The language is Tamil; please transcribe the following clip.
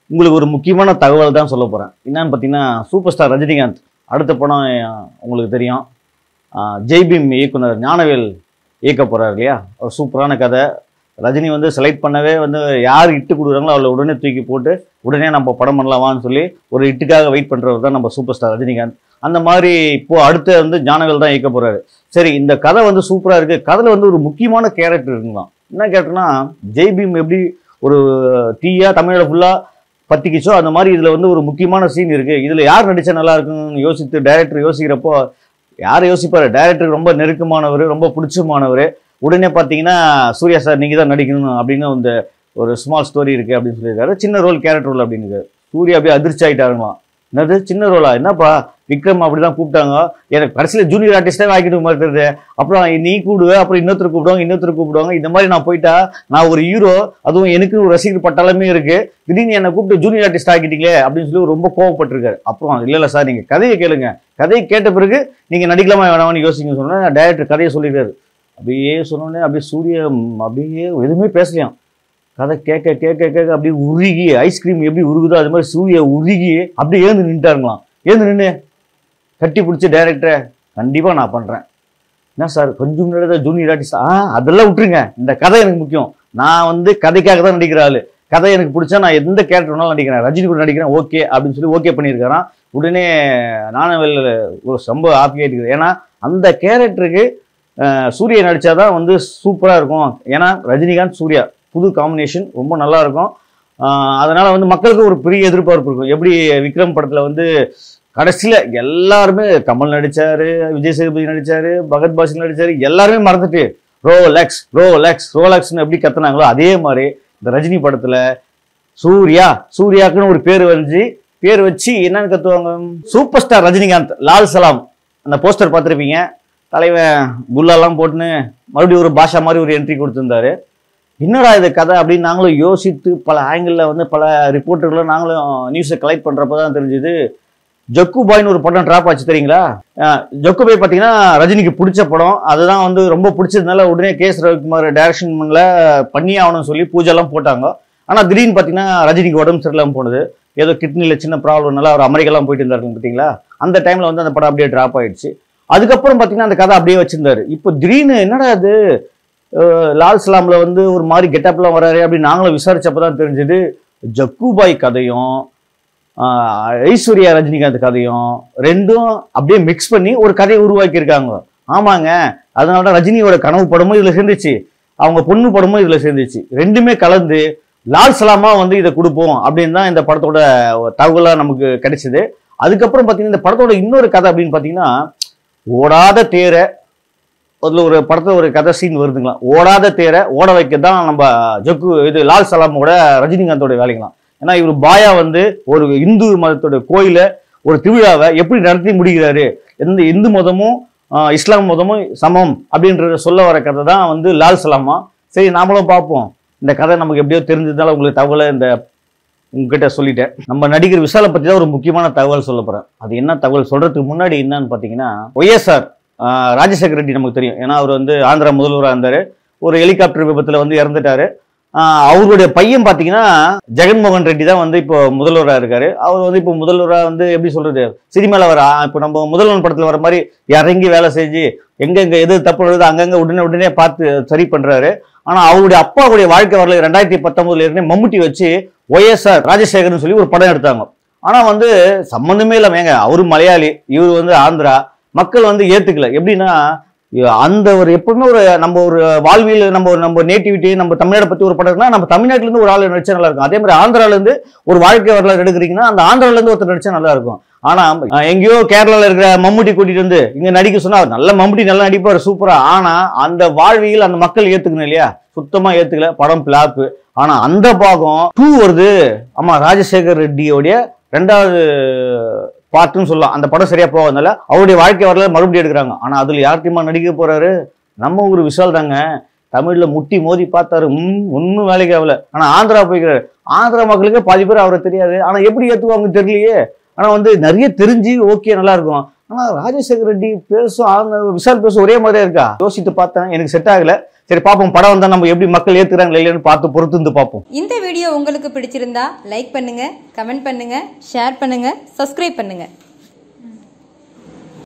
உங்களுக்கு ஒரு முக்கியமான தகவல் தான் சொல்ல போகிறேன் என்னன்னு பார்த்தீங்கன்னா சூப்பர் ஸ்டார் ரஜினிகாந்த் அடுத்த படம் அஹ், உங்களுக்கு தெரியும் அஹ், ஜெய்பீம் இயக்குனர் ஞானவேல் இயக்க போகிறார் இல்லையா ஒரு சூப்பரான கதை ரஜினி வந்து செலக்ட் பண்ணவே வந்து யார் இட்டு கொடுக்குறாங்களோ அவளை உடனே தூக்கி போட்டு உடனே நம்ம படம் பண்ணலாமான்னு சொல்லி ஒரு இட்டுக்காக வெயிட் பண்ணுறவர் தான் நம்ம சூப்பர் ஸ்டார் ரஜினிகாந்த் அந்த மாதிரி இப்போ அடுத்து வந்து ஞானவேல் தான் இயக்க போகிறாரு சரி இந்த கதை வந்து சூப்பராக இருக்குது கதையில் வந்து ஒரு முக்கியமான கேரக்டர் இருக்குங்களாம் என்ன கேரக்டர்னா ஜெய்பீம் எப்படி ஒரு டீயா தமிழில் ஃபுல்லாக பத்திக்கிச்சோ அந்த மாதிரி இதில் வந்து ஒரு முக்கியமான சீன் இருக்குது இதில் யார் நடித்தா நல்லா இருக்கும்னு யோசித்து டைரக்டர் யோசிக்கிறப்போ யார் யோசிப்பார் டைரக்டருக்கு ரொம்ப நெருக்கமானவர் ரொம்ப பிடிச்சமானவர் உடனே பார்த்தீங்கன்னா சூர்யா சார் நீங்கள் தான் நடிக்கணும் அப்படின்னு இந்த ஒரு ஸ்மால் ஸ்டோரி இருக்குது அப்படின்னு சொல்லியிருக்காரு சின்ன ரோல் கேரக்டர் ரோல் அப்படின்னு சூர்யா அப்படியே அதிர்ச்சி ஆகிட்டாருங்களாம் என்னது சின்ன ரோலா என்னப்பா விக்ரம் அப்படி தான் கூப்பிட்டாங்க எனக்கு கடைசியில் ஜூனியர் ஆர்டிஸ்டே வாங்கிட்டு மாட்டுறது அப்புறம் நீ கூப்பிடுவேன் அப்புறம் இன்னொருத்தர் கூப்பிடுவாங்க இன்னொருத்தர் கூப்பிடுவாங்க இந்த மாதிரி நான் போயிட்டா நான் ஒரு ஹீரோ அதுவும் எனக்கு ஒரு ரசிகர் பட்டாளமே இருக்கு திடீர்னு என்னை கூப்பிட்டு ஜூனியர் ஆர்டிஸ்ட் ஆக்கிட்டீங்களே அப்படின்னு சொல்லி ரொம்ப கோவப்பட்டிருக்காரு அப்புறம் இல்லை இல்லை சார் நீங்கள் கதையை கேளுங்க கதையை கேட்ட பிறகு நீங்கள் நடிக்கலாமா வேணாமான்னு யோசிங்க சொன்னா டைரக்டர் கதையை சொல்லிடுறாரு அப்படியே சொன்னோடனே அப்படியே சூரியன் அப்படியே எதுவுமே பேசலையாம் கதை கேட்க கேட்க கேட்க அப்படியே உருகி ஐஸ்கிரீம் எப்படி உருகுதோ அது மாதிரி சூரிய உருகி அப்படியே ஏந்து நின்ட்டாருங்களாம் ஏந்து நின்று கட்டி பிடிச்சி டைரக்டரை கண்டிப்பாக நான் பண்ணுறேன் என்ன சார் கொஞ்சம் முன்னாடி தான் ஜூனியர் ஆர்டிஸ்ட் ஆ அதெல்லாம் விட்டுருங்க இந்த கதை எனக்கு முக்கியம் நான் வந்து கதைக்காக தான் நடிக்கிற ஆளு கதை எனக்கு பிடிச்சா நான் எந்த கேரக்டர் வேணாலும் நடிக்கிறேன் ரஜினி கூட நடிக்கிறேன் ஓகே அப்படின்னு சொல்லி ஓகே பண்ணியிருக்காராம் உடனே நானும் வெளில ஒரு ரொம்ப ஹாப்பி ஆகிட்டு ஏன்னா அந்த கேரக்டருக்கு சூர்யா நடித்தாதான் வந்து சூப்பராக இருக்கும் ஏன்னா ரஜினிகாந்த் சூர்யா புது காம்பினேஷன் ரொம்ப நல்லா இருக்கும் ஆஹ் அதனால வந்து மக்களுக்கு ஒரு பெரிய எதிர்பார்ப்பு இருக்கும் எப்படி விக்ரம் படத்தில் வந்து கடைசியில் எல்லாருமே கமல் நடிச்சாரு விஜய் சேதுபதி நடிச்சாரு பகத் பாசில் நடிச்சாரு எல்லாருமே மறந்துட்டு ரோலெக்ஸ் ரோலெக்ஸ் ரோலெக்ஸ்னு எப்படி கத்துனாங்களோ அதே மாதிரி இந்த ரஜினி படத்துல சூர்யா சூர்யாக்குன்னு ஒரு பேர் வந்து பேர் வச்சு என்னன்னு கத்துவாங்க சூப்பர் ஸ்டார் ரஜினிகாந்த் லால் சலாம் அந்த போஸ்டர் பார்த்துருப்பீங்க தலைவன் குல்லாலாம் போட்டுன்னு மறுபடியும் ஒரு பாஷா மாதிரி ஒரு என்ட்ரி கொடுத்துருந்தாரு என்னடா இது கதை அப்படின்னு நாங்களும் யோசித்து பல ஆங்கிளில் வந்து பல ரிப்போர்ட்டர்களை நாங்களும் நியூஸை கலெக்ட் பண்ணுறப்ப தான் தெரிஞ்சுது ஜக்கு பாய்னு ஒரு படம் ட்ராப் ஆச்சு தெரியுங்களா அஹ் ஜக்கு பாய் பார்த்தீங்கன்னா ரஜினிக்கு பிடிச்ச படம் அதுதான் வந்து ரொம்ப பிடிச்சதுனால உடனே கேஎஸ் ரவிக்குமார் டைரக்ஷன்ல பண்ணி ஆகணும்னு சொல்லி பூஜைலாம் போட்டாங்க ஆனால் திடீர்னு பார்த்தீங்கன்னா ரஜினிக்கு உடம்பு சரியில்லாமல் போனது ஏதோ கிட்னியில் சின்ன ப்ராப்ளம்னால அவர் அமெரிக்காலாம் போயிட்டு இருந்தாரு பார்த்தீங்களா அந்த டைமில் வந்து அந்த படம் அப்படியே ட்ராப் ஆயிடுச்சு அதுக்கப்புறம் பார்த்தீங்கன்னா அந்த கதை அப்படியே வச்சிருந்தாரு இப்போ திடீர்னு என்னடா அது அஹ் லால் சலாம்ல வந்து ஒரு மாதிரி கெட்டப்லாம் வராரு அப்படின்னு நாங்களும் விசாரிச்சப்ப தான் தெரிஞ்சது ஜக்குபாய் கதையும் ஆஹ் ஐஸ்வர்யா ரஜினிகாந்த் கதையும் ரெண்டும் அப்படியே மிக்ஸ் பண்ணி ஒரு கதையை உருவாக்கியிருக்காங்க ஆமாங்க அதனால தான் ரஜினியோட கனவு படமும் இதில் சேர்ந்துச்சு அவங்க பொண்ணு படமும் இதில் சேர்ந்துச்சு ரெண்டுமே கலந்து லால் சலாமா வந்து இதை கொடுப்போம் அப்படின்னு தான் இந்த படத்தோட தகவலாக நமக்கு கிடைச்சது அதுக்கப்புறம் பார்த்தீங்கன்னா இந்த படத்தோட இன்னொரு கதை அப்படின்னு பார்த்தீங்கன்னா ஓடாத தேரை அதில் ஒரு படத்தில் ஒரு கதை சீன் வருதுங்களாம் ஓடாத தேரை ஓட வைக்க தான் நம்ம ஜக்கு இது லால் சலாமோட ரஜினிகாந்தோட வேலைங்களாம் ஏன்னா இவர் பாயா வந்து ஒரு இந்து மதத்தோட கோயில ஒரு திருவிழாவை எப்படி நடத்தி முடிக்கிறாரு எந்த இந்து மதமும் ஆஹ், இஸ்லாம் மதமும் சமம் அப்படின்றத சொல்ல வர கதை தான் வந்து லால் சலாமா சரி நாமளும் பார்ப்போம் இந்த கதை நமக்கு எப்படியோ தெரிஞ்சதுனால உங்களுக்கு தகவலை இந்த உங்ககிட்ட சொல்லிட்டேன் நம்ம நடிகர் விஷாலை பற்றி தான் ஒரு முக்கியமான தகவல் சொல்ல போகிறேன் அது என்ன தகவல் சொல்கிறதுக்கு முன்னாடி என்னன்னு பார்த்தீங்கன்னா ஒய்எஸ்ஆர் ராஜசேகர் ரெட்டி நமக்கு தெரியும் ஏன்னா அவர் வந்து ஆந்திரா முதல்வராக இருந்தார் ஒரு ஹெலிகாப்டர் விபத்தில் வந்து இறந்துட்டாரு ஆஹ் அவருடைய பையன் பார்த்தீங்கன்னா ஜெகன்மோகன் ரெட்டி தான் வந்து இப்போ முதல்வராக இருக்காரு அவர் வந்து இப்போ முதல்வராக வந்து எப்படி சொல்றது சினிமாவில் வர இப்போ நம்ம முதல்வன் படத்தில் வர மாதிரி இறங்கி வேலை செஞ்சு எங்கெங்க எது தப்பு வருதோ அங்கங்க உடனே உடனே பார்த்து சரி பண்றாரு ஆனா அவருடைய அப்பாவுடைய வாழ்க்கை வரல ரெண்டாயிரத்தி பத்தொன்பதுல இருந்தே மம்முட்டி வச்சு ஒய்எஸ்ஆர் ராஜசேகர்னு சொல்லி ஒரு படம் எடுத்தாங்க ஆனா வந்து சம்மந்தமே இல்லாம ஏங்க அவரு மலையாளி இவர் வந்து ஆந்திரா மக்கள் வந்து ஏத்துக்கல எப்படின்னா அந்த ஒரு எப்பவுமே ஒரு நம்ம ஒரு வாழ்வியல் நம்ம ஒரு நம்ம நேட்டிவிட்டி நம்ம தமிழ்நாடு பத்தி ஒரு படம் இருக்குன்னா நம்ம தமிழ்நாட்டுல இருந்து ஒரு ஆள் நடிச்சா நல்லா இருக்கும் அதே மாதிரி ஆந்திரால இருந்து ஒரு வாழ்க்கை வரலாறு எடுக்கிறீங்கன்னா அந்த ஆந்திரால இருந்து ஒருத்தர் நடிச்சா நல்லா இருக்கும் ஆனா அஹ், எங்கேயோ கேரளால இருக்கிற மம்முட்டி கூட்டிட்டு வந்து இங்க நடிக்க சொன்னா அவர் நல்ல மம்முட்டி நல்லா நடிப்பார் சூப்பரா ஆனா அந்த வாழ்வியல் அந்த மக்கள் ஏத்துக்கணும் இல்லையா சுத்தமா ஏத்துக்கல படம் பிளாப்பு ஆனா அந்த பாகம் டூ வருது ஆமா ராஜசேகர் ரெட்டியோடைய ரெண்டாவது பார்ட்டுன்னு சொல்லலாம் அந்த படம் சரியா போகாதனால அவருடைய வாழ்க்கை வரலாறு மறுபடியும் எடுக்கிறாங்க ஆனா அதுல யார் தெரியுமா நடிக்க போறாரு நம்ம ஊர் விஷால் தாங்க தமிழ்ல முட்டி மோதி பார்த்தாரு ம் ஒன்றும் வேலைக்கு ஆகல ஆனா ஆந்திரா போய்க்கிறாரு ஆந்திரா மக்களுக்கே பாதி பேர் அவரை தெரியாது ஆனா எப்படி ஏத்துவாங்க தெரியலையே ஆனா வந்து நிறைய தெரிஞ்சு ஓகே நல்லா இருக்கும் ஆனா ராஜசேகர் ரெட்டி பேசும் ஆந்திரா விஷால் பேசும் ஒரே மாதிரியே இருக்கா யோசித்து பார்த்தேன் எனக்கு செட் ஆகல சரி பார்ப்போம் படம் வந்தால் நம்ம எப்படி மக்கள் ஏற்றுக்கிறாங்களா இல்லைன்னு பார்த்து பொறுத்து இருந்து பார்ப்போம் இந்த வீடியோ உங்களுக்கு பிடிச்சிருந்தா லைக் பண்ணுங்க கமெண்ட் பண்ணுங்க ஷேர் பண்ணுங்க சப்ஸ்கிரைப் பண்ணுங்க